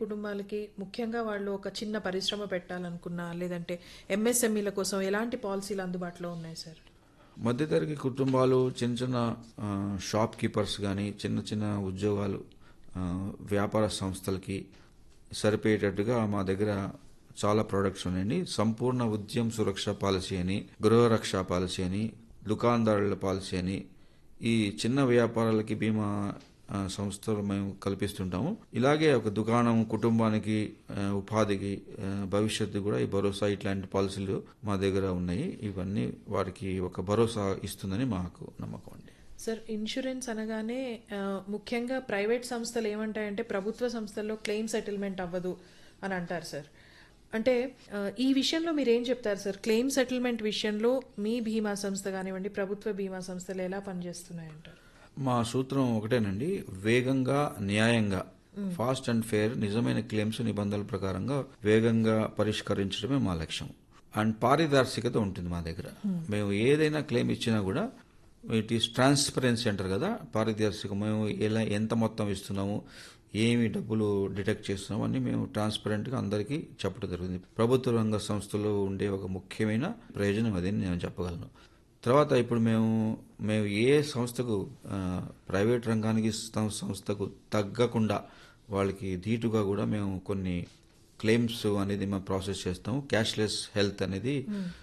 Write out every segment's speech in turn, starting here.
కుటుంబాలకి ముఖ్యంగా వాళ్ళు ఒక చిన్న పరిశ్రమ పెట్టాలనుకున్నా లేదంటే ఎంఎస్ఎంఈల కోసం ఎలాంటి పాలసీలు అందుబాటులో ఉన్నాయి సార్ మధ్యతరగతి కుటుంబాలు చిన్న చిన్న ఆ, షాప్ కీపర్స్ కానీ చిన్న చిన్న ఉద్యోగాలు ఆ, వ్యాపార సంస్థలకి సరిపోయేటట్టుగా మా దగ్గర చాలా ప్రోడక్ట్స్ ఉన్నాయండి సంపూర్ణ ఉద్యమ సురక్ష పాలసీ అని గృహ రక్ష పాలసీ అని దుకాణదారుల పాలసీ అని ఈ చిన్న వ్యాపారాలకి బీమా ఆ, సంస్థలు మేము కల్పిస్తుంటాము ఇలాగే ఒక దుకాణం కుటుంబానికి ఆ, ఉపాధికి ఆ, భవిష్యత్తు కూడా ఈ భరోసా ఇట్లాంటి పాలసీలు మా దగ్గర ఉన్నాయి ఇవన్నీ వారికి ఒక భరోసా ఇస్తుందని మాకు నమ్మకం అండి సార్ ఇన్సూరెన్స్ అనగానే ఆ, ముఖ్యంగా ప్రైవేట్ సంస్థలు ఏమంటాయంటే ప్రభుత్వ సంస్థల్లో క్లెయిమ్ సెటిల్మెంట్ అవ్వదు అని అంటారు సార్ అంటే ఆ, ఈ విషయంలో మీరు ఏం చెప్తారు సార్ క్లెయిమ్ సెటిల్మెంట్ విషయంలో మీ బీమా సంస్థ కానివ్వండి ప్రభుత్వ బీమా సంస్థలు ఎలా పనిచేస్తున్నాయంటారు మా సూత్రం ఒకటేనండి వేగంగా న్యాయంగా ఫాస్ట్ అండ్ ఫేర్ నిజమైన క్లెయిమ్స్ నిబంధనల ప్రకారంగా వేగంగా పరిష్కరించడమే మా లక్ష్యం అండ్ పారదర్శకత ఉంటుంది మా దగ్గర మేము ఏదైనా క్లెయిమ్ ఇచ్చినా కూడా ఇట్ ఈస్ ట్రాన్స్పరెన్సీ అంటారు కదా పారదర్శకం మేము ఎలా ఎంత మొత్తం ఇస్తున్నాము ఏమి డబ్బులు డిటెక్ట్ చేస్తున్నాము అని మేము ట్రాన్స్పరెంట్గా అందరికీ చెప్పడం జరుగుతుంది ప్రభుత్వ రంగ సంస్థలో ఉండే ఒక ముఖ్యమైన ప్రయోజనం అదని నేను చెప్పగలను తర్వాత ఇప్పుడు మేము మేము ఏ సంస్థకు ఆ, ప్రైవేట్ రంగానికి సం- సంస్థకు తగ్గకుండా వాళ్ళకి ధీటుగా కూడా మేము కొన్ని క్లెయిమ్స్ అనేది మేము ప్రాసెస్ చేస్తాము క్యాష్లెస్ హెల్త్ అనేది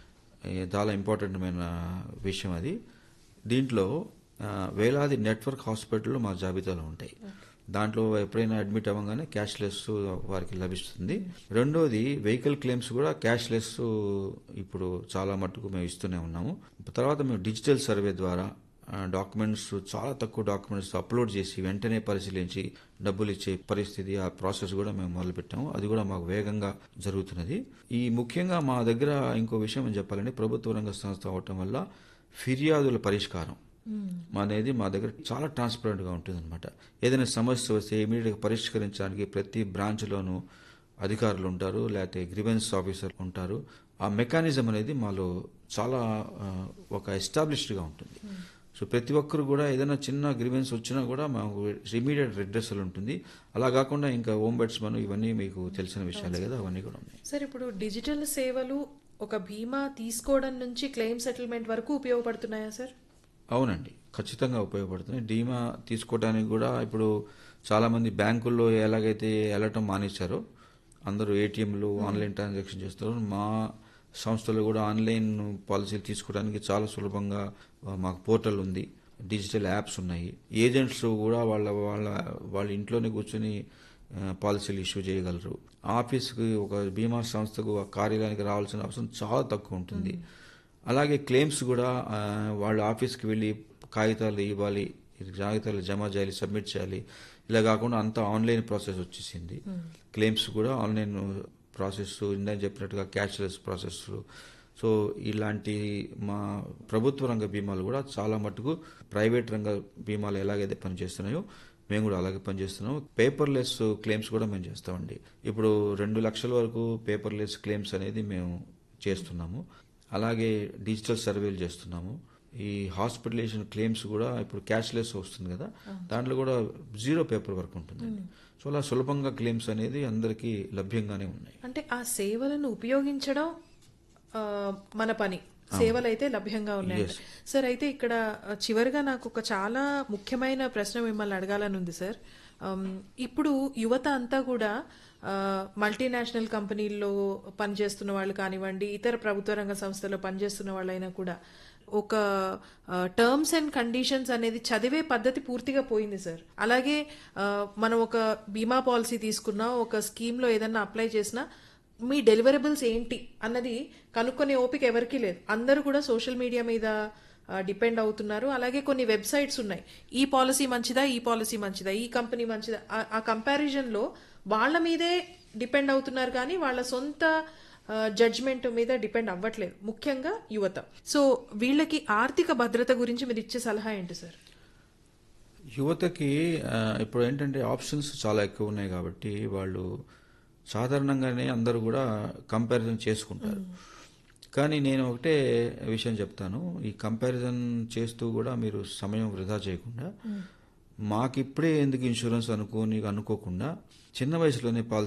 ఏ, చాలా ఇంపార్టెంట్మైన విషయం అది దీంట్లో ఆ, వేలాది నెట్వర్క్ హాస్పిటల్ మా జాబితాలో ఉంటాయి దాంట్లో ఎప్పుడైనా అడ్మిట్ అవ్వగానే క్యాష్లెస్ వారికి లభిస్తుంది రెండోది వెహికల్ క్లెయిమ్స్ కూడా క్యాష్లెస్ ఇప్పుడు చాలా మట్టుకు మేము ఇస్తూనే ఉన్నాము తర్వాత మేము డిజిటల్ సర్వే ద్వారా డాక్యుమెంట్స్ చాలా తక్కువ డాక్యుమెంట్స్ అప్లోడ్ చేసి వెంటనే పరిశీలించి డబ్బులు ఇచ్చే పరిస్థితి ఆ ప్రాసెస్ కూడా మేము మొదలుపెట్టాము అది కూడా మాకు వేగంగా జరుగుతున్నది ఈ ముఖ్యంగా మా దగ్గర ఇంకో విషయం ఏం చెప్పాలంటే ప్రభుత్వ రంగ సంస్థ అవటం వల్ల ఫిర్యాదుల పరిష్కారం అనేది మా దగ్గర చాలా ట్రాన్స్పరెంట్ గా ఉంటుంది అనమాట ఏదైనా సమస్య వస్తే ఇమీడియట్ గా పరిష్కరించడానికి ప్రతి బ్రాంచ్ లోనూ అధికారులు ఉంటారు లేకపోతే గ్రివెన్స్ ఆఫీసర్ ఉంటారు ఆ మెకానిజం అనేది మాలో చాలా ఆ, ఒక ఎస్టాబ్లిష్డ్ గా ఉంటుంది సో ప్రతి ఒక్కరు కూడా ఏదైనా చిన్న గ్రివెన్స్ వచ్చినా కూడా మాకు ఇమీడియట్ రిడ్రెసల్ ఉంటుంది అలా కాకుండా ఇంకా హోమ్ బెడ్స్మన్ ఇవన్నీ మీకు తెలిసిన విషయాలే కదా అవన్నీ కూడా ఉన్నాయి సార్ ఇప్పుడు డిజిటల్ సేవలు ఒక బీమా తీసుకోవడం నుంచి క్లెయిమ్ సెటిల్మెంట్ వరకు ఉపయోగపడుతున్నాయా సార్ అవునండి ఖచ్చితంగా ఉపయోగపడుతుంది డీమా తీసుకోవడానికి కూడా ఇప్పుడు చాలా మంది బ్యాంకుల్లో ఎలాగైతే వెళ్ళటం మానేశారో అందరూ ఏటీఎంలు ఆన్లైన్ ట్రాన్సాక్షన్ చేస్తారు మా సంస్థలో కూడా ఆన్లైన్ పాలసీలు తీసుకోవడానికి చాలా సులభంగా ఆ, మాకు పోర్టల్ ఉంది డిజిటల్ యాప్స్ ఉన్నాయి ఏజెంట్స్ కూడా వాళ్ళ వాళ్ళ వాళ్ళ ఇంట్లోనే కూర్చొని ఆ, పాలసీలు ఇష్యూ చేయగలరు ఆఫీస్కి ఒక బీమా సంస్థకు ఆ కార్యాలయానికి రావాల్సిన అవసరం చాలా తక్కువ ఉంటుంది అలాగే క్లెయిమ్స్ కూడా ఆ, వాళ్ళ ఆఫీస్కి వెళ్ళి కాగితాలు ఇవ్వాలి కాగితాలు జమ చేయాలి సబ్మిట్ చేయాలి ఇలా కాకుండా అంతా ఆన్లైన్ ప్రాసెస్ వచ్చేసింది క్లెయిమ్స్ కూడా ఆన్లైన్ ప్రాసెస్ ఇందాక చెప్పినట్టుగా క్యాష్లెస్ ప్రాసెస్ సో ఇలాంటి మా ప్రభుత్వ రంగ బీమాలు కూడా చాలా మటుకు ప్రైవేట్ రంగ బీమాలు ఎలాగైతే పనిచేస్తున్నాయో మేము కూడా అలాగే పనిచేస్తున్నాం పేపర్లెస్ క్లెయిమ్స్ కూడా మేము చేస్తామండి ఇప్పుడు రెండు లక్షల వరకు పేపర్లెస్ క్లెయిమ్స్ అనేది మేము చేస్తున్నాము అలాగే డిజిటల్ సర్వేలు చేస్తున్నాము ఈ హాస్పిటలైజేషన్ క్లెయిమ్స్ కూడా ఇప్పుడు క్యాష్లెస్ వస్తుంది కదా దాంట్లో కూడా జీరో పేపర్ వర్క్ ఉంటుందండి సో అలా సులభంగా క్లెయిమ్స్ అనేది అందరికీ లభ్యంగానే ఉన్నాయి అంటే ఆ సేవలను ఉపయోగించడం ఆ, మన పని సేవలు అయితే లభ్యంగా ఉన్నాయి సార్ అయితే ఇక్కడ ఆ, చివరిగా నాకు ఒక చాలా ముఖ్యమైన ప్రశ్న మిమ్మల్ని అడగాలని ఉంది సార్ ఆమ్, ఇప్పుడు యువత అంతా కూడా ఆ, మల్టీనేషనల్ కంపెనీల్లో పనిచేస్తున్న వాళ్ళు కానివ్వండి ఇతర ప్రభుత్వ రంగ సంస్థల్లో పనిచేస్తున్న వాళ్ళైనా కూడా ఒక టర్మ్స్ అండ్ కండిషన్స్ అనేది చదివే పద్ధతి పూర్తిగా పోయింది సార్ అలాగే ఆ, మనం ఒక బీమా పాలసీ తీసుకున్నా ఒక స్కీమ్లో ఏదన్నా అప్లై చేసినా మీ డెలివరబుల్స్ ఏంటి అన్నది కనుక్కునే ఓపిక ఎవరికీ లేదు అందరూ కూడా సోషల్ మీడియా మీద డిపెండ్ అవుతున్నారు అలాగే కొన్ని వెబ్సైట్స్ ఉన్నాయి ఈ పాలసీ మంచిదా ఈ పాలసీ మంచిదా ఈ కంపెనీ మంచిదా ఆ- ఆ కంపారిజన్ లో వాళ్ళ మీదే డిపెండ్ అవుతున్నారు కానీ వాళ్ళ సొంత జడ్జ్మెంట్ మీద డిపెండ్ అవ్వట్లేదు ముఖ్యంగా యువత సో వీళ్ళకి ఆర్థిక భద్రత గురించి మీరు ఇచ్చే సలహా ఏంటి సార్ యువతకి ఆ, ఇప్పుడు ఏంటంటే ఆప్షన్స్ చాలా ఎక్కువ ఉన్నాయి కాబట్టి వాళ్ళు సాధారణంగానే అందరూ కూడా కంపారిజన్ చేసుకుంటారు కానీ నేను ఒకటే విషయం చెప్తాను ఈ కంపారిజన్ చేస్తూ కూడా మీరు సమయం వృధా చేయకుండా మాకిప్పుడే ఎందుకు ఇన్సూరెన్స్ అనుకోని అనుకోకుండా చిన్న వయసులోనే పాలసీ